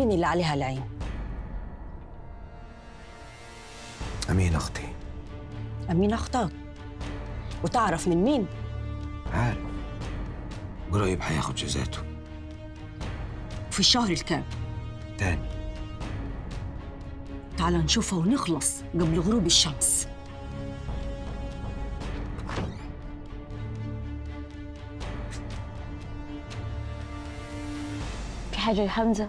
مين اللي عليها العين أمين أختي أمينة أختك وتعرف من مين عارف قريب حياخد جزاته في الشهر الكام تاني تعال نشوفها ونخلص قبل غروب الشمس في حاجة يا حمزة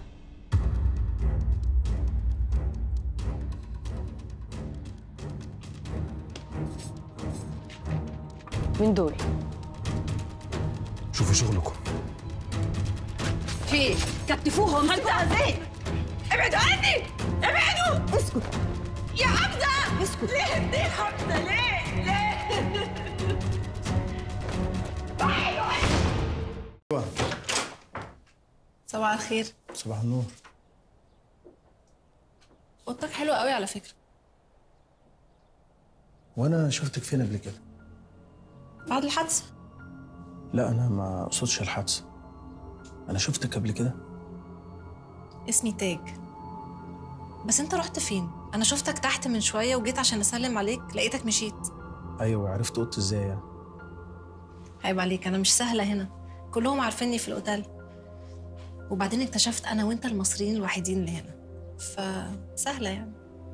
من دول شوفوا شغلكم في إيه؟ كتفوهم انت زين ابعدوا عني ابعدوا اسكت يا حمزه اسكت ليه ليه حمزه ليه ليه صباح الخير صباح النور اوضتك حلوه قوي على فكره وانا شفتك فين قبل كده بعد الحادثه لا انا ما اقصدش الحادثه انا شفتك قبل كده اسمي تاج بس انت رحت فين انا شفتك تحت من شويه وجيت عشان اسلم عليك لقيتك مشيت ايوه عرفت اوضتي ازاي يعني عيب عليك انا مش سهله هنا كلهم عارفيني في الاوتيل وبعدين اكتشفت انا وانت المصريين الوحيدين اللي هنا فسهله يعني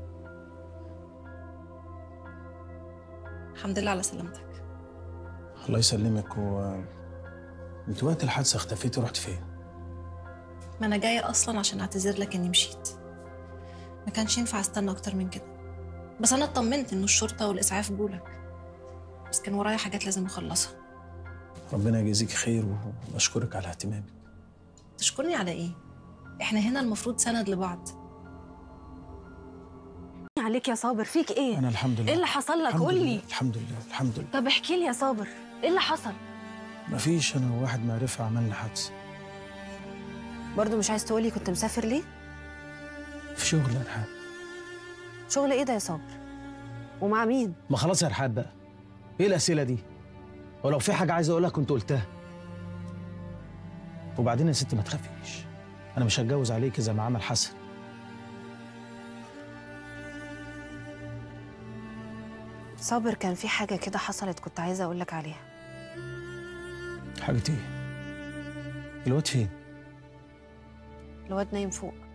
الحمد لله على سلامتك الله يسلمك و انت وقت الحادثه اختفيتي رحت فين ما انا جايه اصلا عشان اعتذر لك اني مشيت ما كانش ينفع استنى اكتر من كده بس انا اطمنت ان الشرطه والاسعاف جولك بس كان ورايا حاجات لازم اخلصها ربنا يجازيك خير واشكرك على اهتمامك تشكرني على ايه احنا هنا المفروض سند لبعض عليك يا صابر فيك ايه؟ انا الحمد لله ايه اللي حصل لك؟ الحمد قول لله، لي الحمد لله الحمد لله طب احكي لي يا صابر ايه اللي حصل؟ مفيش انا وواحد معرفه عملنا حادثه برضه مش عايز تقولي كنت مسافر ليه؟ في شغل يا رحاب شغل ايه ده يا صابر؟ ومع مين؟ ما خلاص يا رحاب بقى ايه الاسئله دي ولو في حاجه عايز اقولها كنت قلتها وبعدين يا ست ما تخافيش انا مش هتجوز عليك زي ما عمل حسن صابر كان في حاجة كده حصلت كنت عايزة أقول لك عليها حاجه ايه الواد فين الواد نايم فوق